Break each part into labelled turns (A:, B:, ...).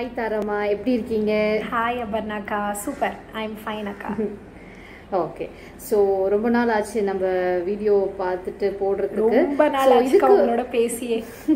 A: Hi தாரம்மா எப்படி இருக்கீங்க
B: ஹாய் அபர்ணாக்கா சூப்பர் ஐ எம் ஃபைன் அக்கா
A: ஓகே ஸோ ரொம்ப நாள் ஆச்சு நம்ம வீடியோ பார்த்துட்டு போடுறதுக்கு
B: ரொம்ப நாள்
A: So,
B: ஆச்சுக்கா உங்களோட பேசியே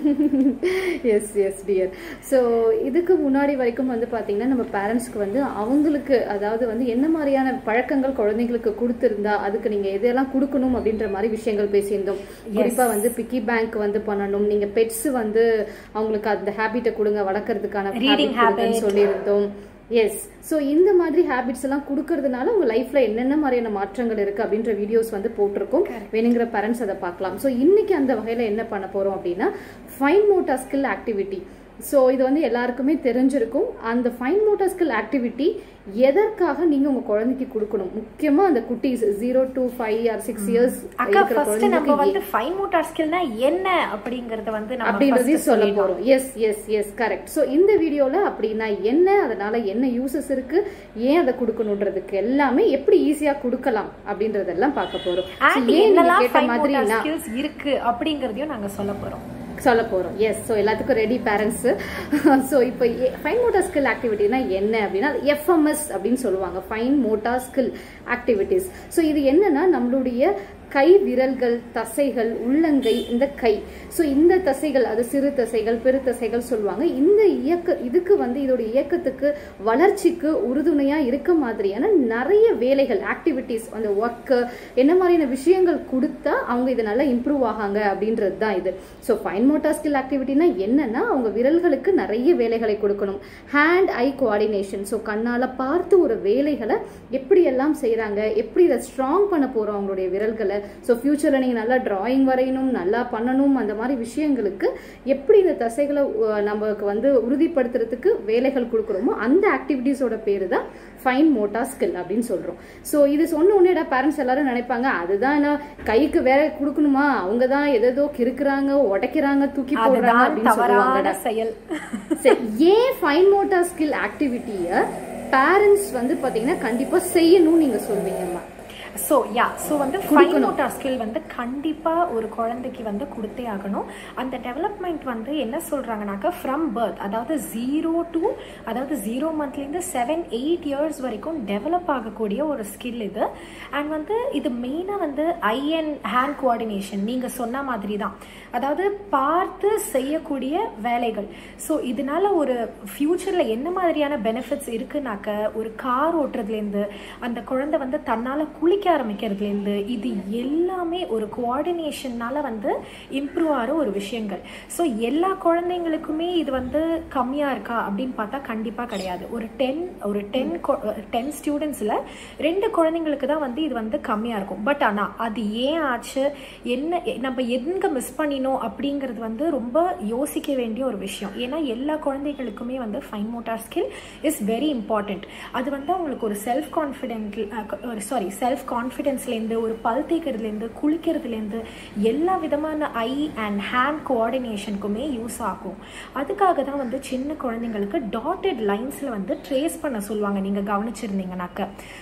A: எஸ் எஸ் டியர் ஸோ இதுக்கு முன்னாடி வரைக்கும் வந்து பார்த்தீங்கன்னா நம்ம பேரண்ட்ஸ்க்கு வந்து அவங்களுக்கு அதாவது வந்து என்ன மாதிரியான பழக்கங்கள் குழந்தைங்களுக்கு கொடுத்துருந்தா அதுக்கு நீங்கள் எதெல்லாம் கொடுக்கணும் அப்படின்ற மாதிரி விஷயங்கள் பேசியிருந்தோம் குறிப்பாக வந்து பிக்கி பேங்க் வந்து பண்ணணும் நீங்கள் பெட்ஸ் வந்து அவங்களுக்கு அந்த ஹேபிட்டை கொடுங்க வளர்க்கறதுக்கான
B: Reading
A: habit கொடுங்கன்னு சொல்லியிருந்தோம் எஸ் ஸோ இந்த மாதிரி ஹேபிட்ஸ் எல்லாம் கொடுக்கறதுனால உங்க லைஃப்ல என்னென்ன மாதிரியான மாற்றங்கள் இருக்கு அப்படின்ற வீடியோஸ் வந்து போட்டிருக்கோம் வேணுங்கிற பேரண்ட்ஸ் அதை பார்க்கலாம் ஸோ இன்னைக்கு அந்த வகையில என்ன பண்ண போறோம் அப்படின்னா fine motor skill activity so இது வந்து எல்லாருக்குமே தெரிஞ்சிருக்கும் அந்த ஃபைன் மோட்டார் ஸ்கில் ஆக்டிவிட்டி எதற்காக நீங்க உங்க குழந்தைக்கு கொடுக்கணும் முக்கியமா அந்த குட்டீஸ் zero to five or six years
B: அக்கா ஃபர்ஸ்ட் நம்ம வந்து ஃபைன் மோட்டார் ஸ்கில்னா என்ன அப்படிங்கறத வந்து நம்ம
A: அப்படின்றதையும்
B: first
A: சொல்ல
B: சொல்லிடலாம்.
A: போறோம் yes yes yes correct so இந்த வீடியோல அப்படின்னா என்ன அதனால என்ன யூசஸ் இருக்கு ஏன் அதை கொடுக்கணுன்றதுக்கு எல்லாமே எப்படி ஈஸியா கொடுக்கலாம் அப்படின்றதெல்லாம் பார்க்க போறோம் So,
B: And
A: ஏன் நீங்க
B: என்னெல்லாம்
A: கேட்ட
B: ஃபைன்
A: மாதிரி
B: மோட்டார்
A: நான்
B: ஸ்கில்ஸ் இருக்கு அப்படிங்கறதையும் நாங்க சொல்ல போறோம்
A: சொல்ல போறோம் எஸ் ஸோ எல்லாத்துக்கும் ரெடி பேரண்ட்ஸ் ஸோ இப்போ ஃபைன் மோட்டார் ஸ்கில் ஆக்டிவிட்டினா என்ன அப்படின்னா எஃப்எம்எஸ் அப்படின்னு சொல்லுவாங்க fine motor skill activities so இது என்னன்னா நம்மளுடைய கை விரல்கள் தசைகள் உள்ளங்கை இந்த கை ஸோ இந்த தசைகள் அது சிறு தசைகள் பெரு தசைகள் சொல்லுவாங்க இந்த இயக்க இதுக்கு வந்து இதோட இயக்கத்துக்கு வளர்ச்சிக்கு உறுதுணையா இருக்க மாதிரியான நிறைய வேலைகள் ஆக்டிவிட்டிஸ் அந்த ஒர்க்கு என்ன மாதிரியான விஷயங்கள் கொடுத்தா அவங்க இதை நல்லா இம்ப்ரூவ் ஆகாங்க அப்படின்றது தான் இது ஸோ ஃபைன் மோட்டார் ஸ்கில் ஆக்டிவிட்டினா என்னன்னா அவங்க விரல்களுக்கு நிறைய வேலைகளை கொடுக்கணும் ஹேண்ட் ஐ கோஆர்டினேஷன் ஸோ கண்ணால பார்த்து ஒரு வேலைகளை எப்படி எல்லாம் செய்றாங்க எப்படி இதை ஸ்ட்ராங் பண்ண போறோம் அவங்களுடைய விரல்களை ஸோ ஃபியூச்சர்ல நீங்க நல்லா டிராயிங் வரையணும் நல்லா பண்ணணும் அந்த மாதிரி விஷயங்களுக்கு எப்படி இந்த தசைகளை அஹ், நமக்கு வந்து உறுதிப்படுத்துறதுக்கு வேலைகள் கொடுக்குறோமோ அந்த ஆக்டிவிட்டீஸோட பேரு தான் ஃபைன் மோட்டார் ஸ்கில் அப்படின்னு சொல்றோம் ஸோ இது சொன்ன உடனே பேரண்ட்ஸ் எல்லாரும் நினைப்பாங்க அதுதான் என்ன கைக்கு வேற கொடுக்கணுமா அவங்க தான் எதோ கிறுக்குறாங்க உடைக்கிறாங்க தூக்கி போடுறாங்க
B: அதுதான்
A: அப்படின்னு சொல்லுவாங்க
B: தவறான செயல்
A: சரி ஏன் ஃபைன் மோட்டார் ஸ்கில் ஆக்டிவிட்டியை பேரண்ட்ஸ் வந்து பாத்தீங்கன்னா கண்டிப்பா செய்யணும்னு நீங்க சொல்வீங்கம்மா
B: ஸோ யா ஸோ வந்து ஃபைன் மோட்டார் ஸ்கில் வந்து கண்டிப்பாக ஒரு குழந்தைக்கு வந்து கொடுத்தே ஆகணும் அந்த டெவலப்மெண்ட் வந்து என்ன சொல்கிறாங்கனாக்கா ஃப்ரம் பர்த் அதாவது ஜீரோ டு அதாவது ஜீரோ மந்த்லேருந்து செவன் எயிட் இயர்ஸ் வரைக்கும் டெவலப் ஆகக்கூடிய ஒரு ஸ்கில் இது அண்ட் வந்து இது மெயினாக வந்து ஐ அண்ட் ஹேண்ட் கோஆர்டினேஷன் நீங்கள் சொன்ன மாதிரி தான் அதாவது பார்த்து செய்யக்கூடிய வேலைகள் ஸோ இதனால ஒரு ஃப்யூச்சரில் என்ன மாதிரியான பெனிஃபிட்ஸ் இருக்குனாக்க ஒரு கார் ஓட்டுறதுலேருந்து அந்த குழந்தை வந்து தன்னால் குளிக்க ஆரம்பிக்கிறதுலேருந்து இது எல்லாமே ஒரு கோஆர்டினேஷன்னால வந்து இம்ப்ரூவ் ஆகிற ஒரு விஷயங்கள் ஸோ எல்லா குழந்தைங்களுக்குமே இது வந்து கம்மியாக இருக்கா அப்படின்னு பார்த்தா கண்டிப்பாக கிடையாது ஒரு டென் ஒரு டென் டென் ஸ்டூடெண்ட்ஸில் ரெண்டு குழந்தைங்களுக்கு தான் வந்து இது வந்து கம்மியாக இருக்கும் பட் ஆனால் அது ஏன் ஆச்சு என்ன நம்ம எங்க மிஸ் பண்ணினோம் அப்படிங்கிறது வந்து ரொம்ப யோசிக்க வேண்டிய ஒரு விஷயம் ஏன்னா எல்லா குழந்தைகளுக்குமே வந்து fine motor skill is very important அது வந்து அவங்களுக்கு ஒரு செல்ஃப் கான்ஃபிடென்ட் சாரி செல்ஃப் கான்ஃபிடென்ஸ்லேருந்து ஒரு பல் தேய்க்கிறதுலேருந்து குளிக்கிறதுலேருந்து எல்லா விதமான ஐ அண்ட் ஹேண்ட் கோஆர்டினேஷனுக்குமே யூஸ் ஆகும் அதுக்காக தான் வந்து சின்ன குழந்தைங்களுக்கு டாட்டட் லைன்ஸில் வந்து ட்ரேஸ் பண்ண சொல்லுவாங்க நீங்கள் கவனிச்சிருந்தீங்கனாக்க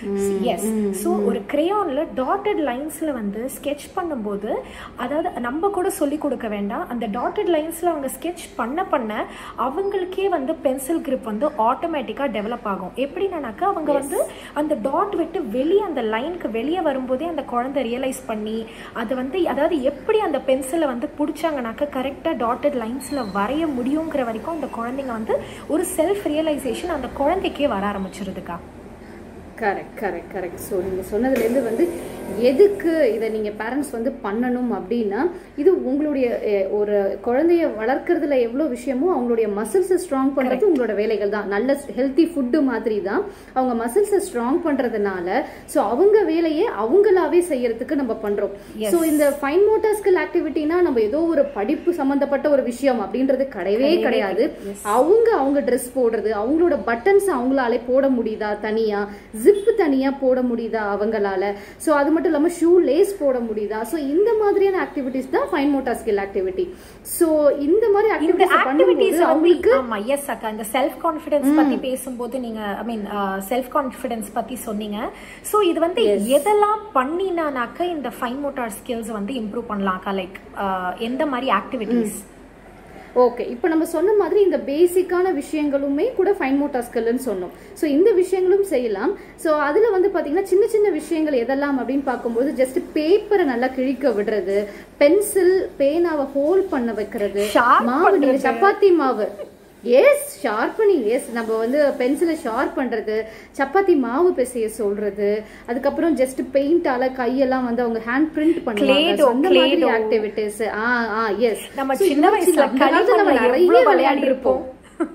B: எஸ் ஸோ ஒரு கிரேயானில் டாட்டட் லைன்ஸில் வந்து ஸ்கெட்ச் பண்ணும்போது அதாவது நம்ம கூட சொல்லி கொடுக்க வேண்டாம் அந்த டாட்டட் லைன்ஸில் அவங்க ஸ்கெட்ச் பண்ண பண்ண அவங்களுக்கே வந்து பென்சில் grip வந்து ஆட்டோமேட்டிக்காக டெவலப் ஆகும் எப்படின்னாக்கா அவங்க வந்து அந்த டாட் விட்டு வெளியே அந்த லைனுக்கு வெளியே வரும்போதே அந்த குழந்தை ரியலைஸ் பண்ணி அது வந்து அதாவது எப்படி அந்த பென்சிலை வந்து பிடிச்சாங்கனாக்கா கரெக்டாக டாட்டட் லைன்ஸில் வரைய முடியுங்கிற வரைக்கும் அந்த குழந்தைங்க வந்து ஒரு செல்ஃப் ரியலைசேஷன் அந்த குழந்தைக்கே வர ஆரம்பிச்சிருதுக்கா
A: கரெக்ட் கரெக்ட் கரெக்ட் ஸோ நீங்கள் சொன்னதுலேருந்து வந்து எதுக்கு இதை நீங்கள் பேரண்ட்ஸ் வந்து பண்ணணும் அப்படின்னா இது உங்களுடைய அஹ், ஒரு குழந்தைய வளர்க்கறதுல எவ்வளோ விஷயமோ அவங்களுடைய மசில்ஸை ஸ்ட்ராங் பண்ணுறது உங்களோட வேலைகள் தான் நல்ல ஹெல்த்தி ஃபுட்டு மாதிரி தான் அவங்க மசில்ஸை ஸ்ட்ராங் பண்ணுறதுனால ஸோ அவங்க வேலையை அவங்களாவே செய்யறதுக்கு நம்ம பண்ணுறோம் ஸோ இந்த ஃபைன் மோட்டார் ஸ்கில் ஆக்டிவிட்டினா நம்ம ஏதோ ஒரு படிப்பு சம்மந்தப்பட்ட ஒரு விஷயம் அப்படின்றது கிடையவே கிடையாது அவங்க அவங்க ட்ரெஸ் போடுறது அவங்களோட பட்டன்ஸ் அவங்களாலே போட முடியுதா தனியா ஜிப் தனியா போட முடியுதா அவங்களால சோ அது மட்டும் இல்லாம ஷூ லேஸ் போட முடியுதா சோ இந்த மாதிரியான ஆக்டிவிட்டிஸ் தான் fine motor skill activity so இந்த மாதிரி
B: இந்த
A: ஆக்டிவிட்டிஸ்
B: ஆக்டிவிட்டிஸ்
A: பண்ணும்போது அவங்களுக்கு
B: ஆமா எஸ் அக்கா இந்த செல்ஃப் கான்ஃபிடன்ஸ் பத்தி பேசும்போது நீங்க ஐ மீன் செல்ஃப் கான்ஃபிடன்ஸ் பத்தி சொன்னீங்க சோ இது வந்து எதெல்லாம் பண்ணினானாக்க இந்த ஃபைன் மோட்டார் ஸ்கில்ஸ் வந்து இம்ப்ரூவ் பண்ணலாம் அக்கா லைக் எந்த மாதிரி ஆக்டிவிட்டிஸ்
A: ஓகே இப்போ நம்ம சொன்ன மாதிரி இந்த பேசிக்கான விஷயங்களுமே கூட ஃபைன் மோட்டார் ஸ்கில்னு சொன்னோம் ஸோ இந்த விஷயங்களும் செய்யலாம் ஸோ அதுல வந்து பாத்தீங்கன்னா சின்ன சின்ன விஷயங்கள் எதெல்லாம் அப்படின்னு பார்க்கும்போது ஜஸ்ட் பேப்பரை நல்லா கிழிக்க விடுறது பென்சில் பேனாவை ஹோல்ட் பண்ண வைக்கிறது
B: Sharp
A: மாவு நீங்க சப்பாத்தி மாவு எஸ் ஷார்ப்பனிங் எஸ் நம்ம வந்து பென்சிலை ஷார்ப் பண்றது சப்பாத்தி மாவு பிசைய சொல்றது அதுக்கப்புறம் ஜஸ்ட் பெயிண்டால கையெல்லாம் வந்து அவங்க ஹேண்ட் பிரிண்ட் பண்ணுவாங்க
B: Play-Doh,
A: So, அந்த மாதிரி
B: Play-Doh.
A: ஆக்டிவிட்டிஸ் ஆ ஆ எஸ்
B: நம்ம சின்ன வயசுல களிமண்ல எவ்வளவு விளையாடிருப்போம்.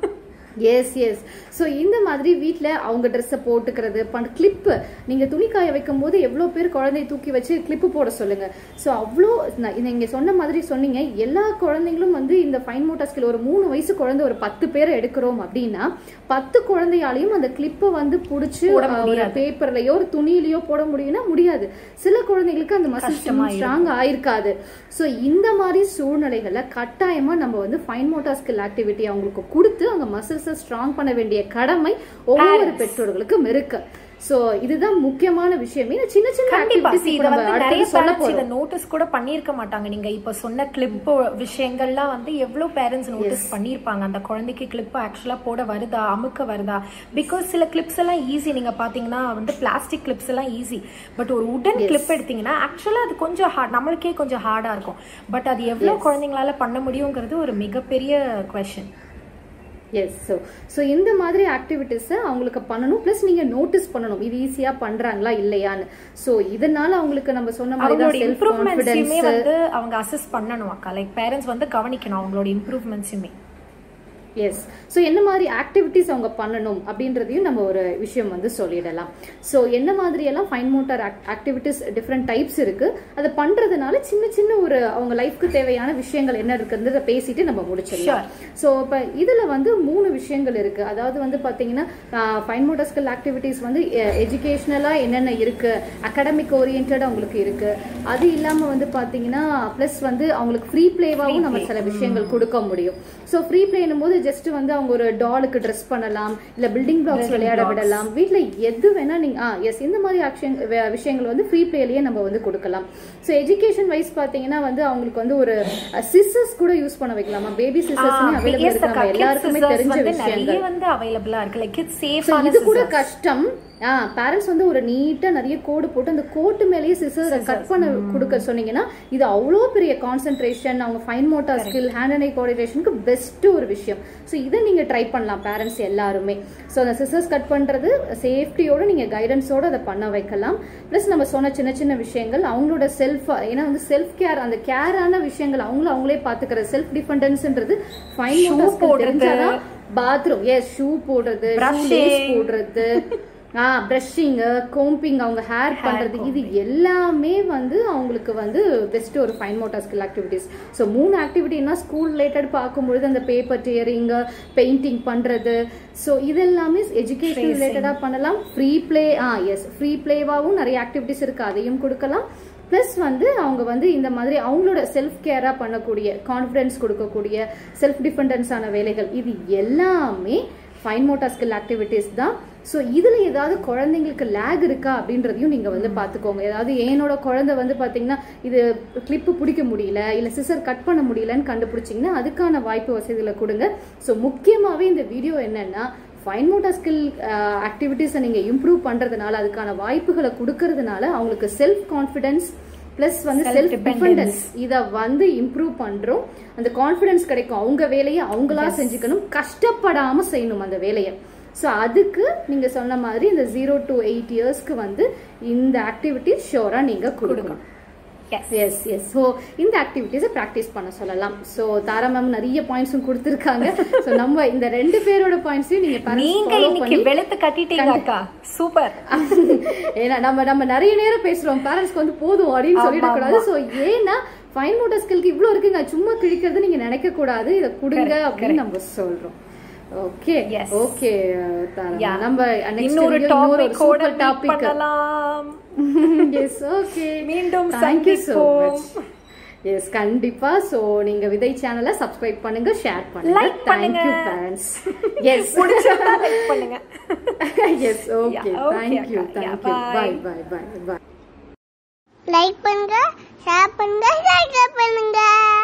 A: எஸ் எஸ் ஸோ இந்த மாதிரி வீட்டில் அவங்க ட்ரெஸ்ஸை போட்டுக்கிறது பண் கிளிப்பு நீங்கள் துணி காய வைக்கும் போது எவ்வளோ பேர் குழந்தைய தூக்கி வச்சு கிளிப்பு போட சொல்லுங்க ஸோ அவ்வளோ நீங்கள் சொன்ன மாதிரி சொன்னீங்க எல்லா குழந்தைங்களும் வந்து இந்த ஃபைன் மோட்டார் ஸ்கில் ஒரு மூணு வயசு குழந்தை ஒரு பத்து பேரை எடுக்கிறோம் அப்படின்னா பத்து குழந்தையாலையும் அந்த கிளிப்பை வந்து பிடிச்சி
B: போட
A: ஒரு
B: முடியாது.
A: பேப்பர்லயோ ஒரு துணியிலயோ போட முடியும்னா முடியாது சில குழந்தைகளுக்கு அந்த மசில்
B: கஷ்டமா இருக்கும்.
A: ஸ்ட்ராங் ஆயிருக்காது ஸோ இந்த மாதிரி சூழ்நிலைகளை கட்டாயமா நம்ம வந்து ஃபைன் மோட்டார் ஸ்கில் ஆக்டிவிட்டி அவங்களுக்கு கொடுத்து அவங்க மசில்ஸை ஸ்ட்ராங் பண்ண வேண்டிய கடமை ஒவ்வொரு
B: Parents.
A: பெற்றோர்களுக்கும் இருக்கு ஸோ இதுதான் முக்கியமான விஷயமே இந்த சின்ன சின்ன
B: கண்டிப்பா
A: activities
B: see,
A: இப்ப
B: இத
A: நம்ம
B: வந்து நிறைய
A: அடுத்தது சொல்ல
B: பேரண்ட்ஸ் இத
A: போறோம்
B: நோட்டீஸ் கூட பண்ணிருக்க மாட்டாங்க நீங்க இப்ப சொன்ன கிளிப் விஷயங்கள்லாம் வந்து எவ்வளவு பேரண்ட்ஸ் நோட்டீஸ் பண்ணிருப்பாங்க அந்த குழந்தைக்கு கிளிப் ஆக்சுவலா போட வருதா அமுக்க வருதா பிகாஸ் சில கிளிப்ஸ் எல்லாம் ஈஸி நீங்க பாத்தீங்கன்னா வந்து பிளாஸ்டிக் கிளிப்ஸ் எல்லாம் ஈஸி பட் ஒரு உடன் கிளிப் எடுத்தீங்கன்னா ஆக்சுவலா அது கொஞ்சம் ஹார்ட் நம்மளுக்கே கொஞ்சம் ஹார்டா இருக்கும் பட் அது எவ்வளவு குழந்தைங்களால பண்ண முடியுங்கிறது ஒரு மிகப்பெரிய கொஸ்டின்
A: எஸ் ஸோ ஸோ இந்த மாதிரி ஆக்டிவிட்டீஸை அவங்களுக்கு பண்ணணும் ப்ளஸ் நீங்க நோட்டீஸ் பண்ணணும் இது ஈஸியா பண்றாங்களா இல்லையான்னு ஸோ இதனால அவங்களுக்கு நம்ம சொன்ன மாதிரி
B: அவங்களோட
A: தான் செல்ஃப்
B: இம்ப்ரூவ்மெண்ட்ஸுமே
A: கான்ஃபிடன்ஸ்
B: வந்து அவங்க அசஸ் பண்ணணும் அக்கா லைக் பேரண்ட்ஸ் வந்து கவனிக்கணும் அவங்களோட இம்ப்ரூவ்மெண்ட்ஸுமே
A: எஸ் ஸோ என்ன மாதிரி ஆக்டிவிட்டிஸ் அவங்க பண்ணணும் அப்படின்றதையும் நம்ம ஒரு விஷயம் வந்து சொல்லிடலாம் ஸோ என்ன மாதிரி எல்லாம் fine motor activities different types இருக்கு அதை பண்றதுனால சின்ன சின்ன ஒரு அவங்க லைஃப்க்கு தேவையான விஷயங்கள் என்ன இருக்குன்றத பேசிட்டு நம்ம முடிச்சிடலாம் ஸோ இப்போ இதுல வந்து மூணு விஷயங்கள் இருக்கு அதாவது வந்து பாத்தீங்கன்னா ஃபைன் மோட்டார் ஸ்கில் ஆக்டிவிட்டிஸ் வந்து எஜுகேஷனலா என்னென்ன இருக்கு அகாடமிக் ஓரியன்டா அவங்களுக்கு இருக்கு அது இல்லாம வந்து பாத்தீங்கன்னா ப்ளஸ் வந்து அவங்களுக்கு ஃப்ரீ பிளேவாகவும் நம்ம சில விஷயங்கள் கொடுக்க முடியும் ஸோ ஃப்ரீ பிளேனும் போது ஜஸ்ட் வந்து அவங்க ஒரு டாலுக்கு ட்ரெஸ் பண்ணலாம் இல்ல பில்டிங் பிளாக்ஸ் விளையாட விடலாம் வீட்ல எது வேணா நீங்க ஆ எஸ் இந்த மாதிரி ஆக்ஷன் விஷயங்கள் வந்து ஃப்ரீ பிளேலயே நம்ம வந்து கொடுக்கலாம் ஸோ எஜுகேஷன் வைஸ் பாத்தீங்கன்னா வந்து அவங்களுக்கு வந்து ஒரு சிசர்ஸ் கூட யூஸ் பண்ண வைக்கலாமா பேபி சிசர்ஸ் அவைலபிள்
B: Yes,
A: இருக்கு
B: அக்கா.
A: நம்ம
B: Kids
A: எல்லாருக்குமே
B: scissors
A: தெரிஞ்ச
B: வந்து
A: விஷயங்கள்
B: நிறைய வந்து அவைலபிளா இருக்கு லைக் கிட்ஸ்
A: So,
B: சேஃபான
A: இது கூட கஷ்டம் ஆ பேரண்ட்ஸ் வந்து ஒரு நீட்டா நிறைய கோடு போட்டு அந்த கோட்டு மேலேயே சிசர் கட் பண்ண கொடுக்க சொன்னீங்கன்னா இது அவ்வளோ பெரிய கான்சென்ட்ரேஷன் அவங்க fine motor skill hand and eye கோஆர்டினேஷனுக்கு பெஸ்ட் ஒரு விஷயம் ஸோ இதை நீங்க ட்ரை பண்ணலாம் பேரண்ட்ஸ் எல்லாருமே ஸோ அந்த சிசர்ஸ் கட் பண்றது சேஃப்டியோட நீங்க கைடன்ஸோட அதை பண்ண வைக்கலாம் ப்ளஸ் நம்ம சொன்ன சின்ன சின்ன விஷயங்கள் அவங்களோட செல்ஃப் ஏன்னா வந்து செல்ஃப் கேர் அந்த கேரான விஷயங்கள் அவங்கள அவங்களே பாத்துக்கிற செல்ஃப் டிபெண்டன்ஸ்ன்றது ஃபைன்
B: Shoe
A: மோட்டார்
B: போடுறது.
A: தெரிஞ்சாதான் பாத்ரூம் எஸ் ஷூ போடுறது
B: Brushing.
A: shoelace போடுறது ஆ பிரஷிங் கோம்பிங் அவங்க ஹேர் பண்றது இது எல்லாமே வந்து அவங்களுக்கு வந்து பெஸ்ட் ஒரு fine motor skill activities so மூணு ஆக்டிவிட்டினா ஸ்கூல் ரிலேட்டட் பார்க்கும்பொழுது அந்த பேப்பர் டியரிங் பெயிண்டிங் பண்றது ஸோ இதெல்லாமே எஜுகேஷன் ரிலேட்டடா பண்ணலாம் ஃப்ரீ ப்ளே ஆ எஸ் ஃப்ரீ ப்ளேவாகவும் நிறைய ஆக்டிவிட்டிஸ் இருக்கு அதையும் கொடுக்கலாம் ப்ளஸ் வந்து அவங்க வந்து இந்த மாதிரி அவங்களோட செல்ஃப் கேரா பண்ணக்கூடிய கான்ஃபிடன்ஸ் கொடுக்கக்கூடிய செல்ஃப் டிபெண்டன்ஸான வேலைகள் இது எல்லாமே ஃபைன் மோட்டார் ஸ்கில் ஆக்டிவிட்டிஸ் தான் ஸோ இதில் ஏதாவது குழந்தைங்களுக்கு லேக் இருக்கா அப்படின்றதையும் நீங்கள் வந்து பார்த்துக்கோங்க ஏதாவது என்னோட குழந்தை வந்து பார்த்தீங்கன்னா இது கிளிப்பு பிடிக்க முடியல இல்லை சிசர் கட் பண்ண முடியலன்னு கண்டுபிடிச்சிங்கன்னா அதுக்கான வாய்ப்பு வசதிகளை கொடுங்க ஸோ முக்கியமாகவே இந்த வீடியோ என்னன்னா ஃபைன் மோட்டார் ஸ்கில் ஆக்டிவிட்டீஸை நீங்கள் இம்ப்ரூவ் பண்ணுறதுனால அதுக்கான வாய்ப்புகளை கொடுக்கறதுனால அவங்களுக்கு செல்ஃப் கான்ஃபிடன்ஸ் ப்ளஸ் வந்து செல்ஃப் டிபெண்டன்ஸ் இதை வந்து இம்ப்ரூவ் பண்றோம் அந்த கான்ஃபிடன்ஸ் கிடைக்கும் அவங்க வேலையை அவங்களா செஞ்சுக்கணும் கஷ்டப்படாம செய்யணும் அந்த வேலையை ஸோ அதுக்கு நீங்க சொன்ன மாதிரி இந்த ஜீரோ டு எயிட் இயர்ஸ்க்கு வந்து இந்த ஆக்டிவிட்டி ஷோரா நீங்க கொடுக்கணும்
B: எஸ்
A: எஸ் எஸ் ஸோ இந்த ஆக்டிவிட்டிஸை ப்ராக்டிஸ் பண்ண சொல்லலாம் ஸோ தாரா மேம் நிறைய பாயிண்ட்ஸும் கொடுத்துருக்காங்க ஸோ நம்ம இந்த ரெண்டு பேரோட பாயிண்ட்ஸையும் நீங்க parents
B: நீங்க
A: follow
B: இன்னைக்கு
A: பண்ணி
B: வெளுத்து கட்டிட்டீங்க அக்கா சூப்பர்
A: ஏன்னா நம்ம நம்ம நிறைய நேரம் பேசுறோம் பேரண்ட்ஸ்க்கு வந்து போதும் அப்படின்னு சொல்லிடக்கூடாது சோ ஏன்னா ஃபைன் மோட்டார் ஸ்கில்க்கு இவ்ளோ இருக்குங்க சும்மா கிழிக்கிறது நீங்க நினைக்க கூடாது இதை கொடுங்க அப்படின்னு நம்ம சொல்றோம் ஓகே
B: Yes.
A: Okay
B: Yeah.
A: நம்ம next
B: இன்னொரு
A: video இன்னொரு
B: டாபிக்கோட
A: super topic
B: பண்ணலாம்
A: எஸ் ஓகே
B: மீண்டும்
A: தேங்க்யூ ஸோ
B: சந்திப்போம்.
A: மச் எஸ் கண்டிப்பா சோ நீங்க விதை சேனலை சப்ஸ்கிரைப் பண்ணுங்க ஷேர் பண்ணுங்க
B: Like பண்ணுங்க.
A: தேங்க்யூ பேரண்ட்ஸ் எஸ்
B: பிடிச்சிருந்தா லைக் பண்ணுங்க
A: yes okay
B: Yeah, okay,
A: thank you
B: அக்கா. Yeah,
A: thank you
B: bye.
A: Bye bye bye bye
C: like பண்ணுங்க ஷேர் பண்ணுங்க சப்ஸ்கிரைப் பண்ணுங்க